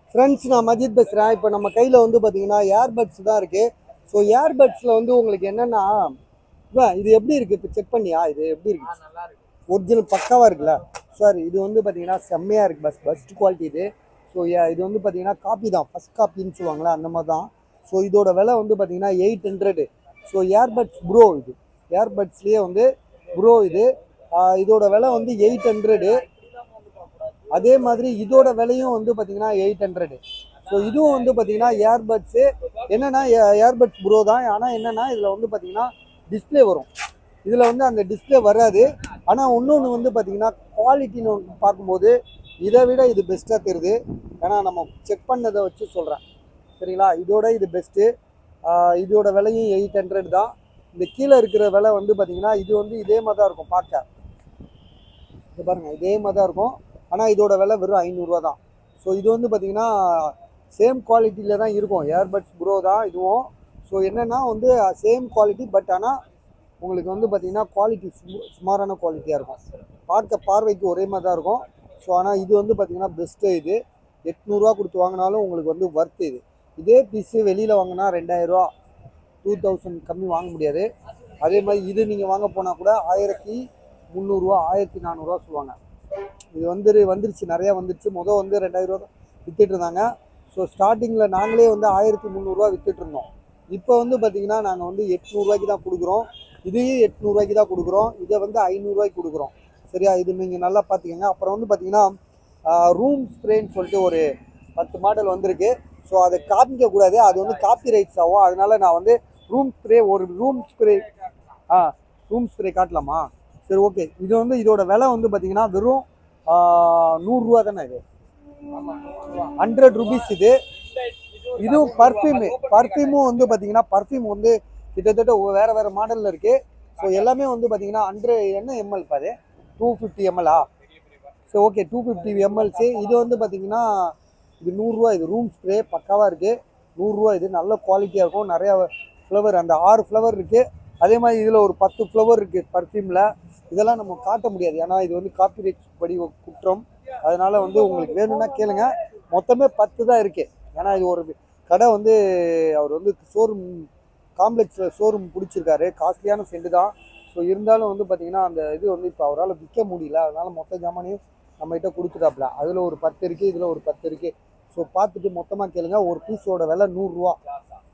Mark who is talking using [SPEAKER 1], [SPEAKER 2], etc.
[SPEAKER 1] friends நான் மஜித் பேசுகிறேன் இப்போ நம்ம கையில் வந்து பார்த்தீங்கன்னா ஏர்பட்ஸ் தான் இருக்குது ஸோ ஏர்பட்ஸில் வந்து உங்களுக்கு என்னென்னா இவன் இது எப்படி இருக்குது இப்போ செக் பண்ணியா இது எப்படி இருக்கு
[SPEAKER 2] நல்லா இருக்கு
[SPEAKER 1] ஒரிஜினல் பக்காவாக இருக்குல்ல சார் இது வந்து பார்த்தீங்கன்னா செம்மையாக இருக்குது பஸ் பெஸ்ட் குவாலிட்டி இது ஸோ இது வந்து பார்த்தீங்கன்னா காப்பி தான் ஃபஸ்ட் காப்பின்னு சொல்லுவாங்களே அந்த மாதிரி தான் ஸோ இதோட விலை வந்து பார்த்தீங்கன்னா eight hundred so earbuds bro இது ஏர்பட்ஸ்லேயே வந்து ப்ரோ இது ஆஹ் இதோட விலை வந்து எயிட் ஹண்ட்ரடு அதே மாதிரி இதோட விலையும் வந்து பார்த்தீங்கன்னா எயிட் ஹண்ட்ரடு ஸோ இதுவும் வந்து பார்த்தீங்கன்னா ஏர்பட்ஸு என்னென்னா ஏர்பட்ஸ் ப்ரோ தான் ஆனால் என்னென்னா இதில் வந்து பார்த்தீங்கன்னா டிஸ்ப்ளே வரும் இதில் வந்து அந்த டிஸ்ப்ளே வராது ஆனால் இன்னொன்று வந்து பார்த்தீங்கன்னா குவாலிட்டின்னு பார்க்கும்போது இதை விட இது பெஸ்ட்டாக தெரியுது ஏன்னா நம்ம செக் பண்ணதை வச்சு சொல்கிறேன் சரிங்களா இதோட இது பெஸ்ட்டு இதோட விலையும் எயிட் ஹண்ட்ரட் தான் இந்த கீழே இருக்கிற விலை வந்து பார்த்தீங்கன்னா இது வந்து இதே மாதிரி தான் இருக்கும் பார்க்க இது பாருங்கள் இதே மாதிரி தான் இருக்கும் ஆனால் இதோட விலை வெறும் ஐநூறுரூவா தான் ஸோ இது வந்து பார்த்தீங்கன்னா சேம் குவாலிட்டியில் தான் இருக்கும் ஏர்பட்ஸ் ப்ரோ தான் இதுவும் ஸோ என்னென்னா வந்து சேம் குவாலிட்டி பட் ஆனால் உங்களுக்கு வந்து பார்த்தீங்கன்னா குவாலிட்டி சுமாரான குவாலிட்டியாக இருக்கும் பார்க்க பார்வைக்கு ஒரே மாதிரி தான் இருக்கும் ஸோ ஆனால் இது வந்து பார்த்தீங்கன்னா பெஸ்ட்டு இது எட்நூறுரூவா கொடுத்து வாங்கினாலும் உங்களுக்கு வந்து ஒர்த் இது இதே பீஸு வெளியில் வாங்கினா ரெண்டாயிரரூவா டூ தௌசண்ட் கம்மி வாங்க முடியாது அதே மாதிரி இது நீங்கள் வாங்க போனால் கூட ஆயிரத்தி முந்நூறுரூவா ஆயிரத்தி நானூறுரூவா சொல்லுவாங்க இது வந்து வந்துருச்சு நிறையா வந்துருச்சு மொதல் வந்து ரெண்டாயிரம் ரூபா வித்துட்டு இருந்தாங்க ஸோ ஸ்டார்டிங்கில் நாங்களே வந்து ஆயிரத்தி முந்நூறுரூவா வித்துட்டு இருந்தோம் இப்போ வந்து பார்த்தீங்கன்னா நாங்கள் வந்து எட்நூறுவாய்க்கு தான் கொடுக்குறோம் இதையும் எட்நூறுவாய்க்கு தான் கொடுக்குறோம் இதை வந்து ஐநூறுரூவாய்க்கு கொடுக்குறோம் சரியா இது நீங்கள் நல்லா பார்த்துக்கங்க அப்புறம் வந்து பார்த்தீங்கன்னா ரூம் ஸ்ப்ரேன்னு சொல்லிட்டு ஒரு பத்து மாடல் வந்திருக்கு ஸோ அதை காமிக்க கூடாது அது வந்து காப்பி ரைட்ஸ் ஆகும் அதனால நான் வந்து ரூம் ஸ்ப்ரே ஒரு ரூம் ஸ்ப்ரே ஆ ரூம் ஸ்ப்ரே காட்டலாமா சரி ஓகே இது வந்து இதோட விலை வந்து பார்த்தீங்கன்னா வெறும் ஆ, நூறுரூவா தானே இது ஹண்ட்ரட் ருபீஸ் இது இதுவும் பர்ஃப்யூமு பர்ஃப்யூமும் வந்து பார்த்தீங்கன்னா பர்ஃப்யூம் வந்து கிட்டத்தட்ட ஒ- வேற வேற மாடலில் இருக்கு ஸோ எல்லாமே வந்து பார்த்தீங்கன்னா ஹண்ட்ரட் என்ன எம்எல் பாரு டூ ஃபிஃப்டி எம்எல்ஆ so okay two fifty mls இது வந்து பார்த்தீங்கன்னா இது நூறுரூவா இது ரூம் ஸ்ப்ரே பக்காவாக இருக்குது நூறுரூவா இது நல்ல குவாலிட்டியாக இருக்கும் நிறையா ஃப்ளவர் அந்த ஆறு ஃப்ளவர் இருக்குது அதே மாதிரி இதில் ஒரு பத்து ஃப்ளவர் இருக்குது பர்ஃப்யூமில் இதெல்லாம் நம்ம காட்ட முடியாது ஏன்னா இது வந்து காப்பிரைட் படி ஒரு குற்றம் அதனால வந்து உங்களுக்கு வேணும்னா கேளுங்க மொத்தமே பத்து தான் இருக்கு ஏன்னா இது ஒரு கடை வந்து அவர் வந்து ஷோரூம் காம்ப்ளெக்ஸில் ஷோரூம் பிடிச்சிருக்காரு காஸ்ட்லியான செண்டு தான் ஸோ இருந்தாலும் வந்து பார்த்தீங்கன்னா அந்த இது வந்து இப்போ அவரால் விற்க முடியல அதனால மொத்த ஜாமானையும் நம்மகிட்ட கொடுத்துட்டாப்ல அதில் ஒரு பத்து இருக்குது இதில் ஒரு பத்து இருக்குது ஸோ பார்த்துட்டு மொத்தமாக கேளுங்க ஒரு பீஸோட விலை நூறுரூவா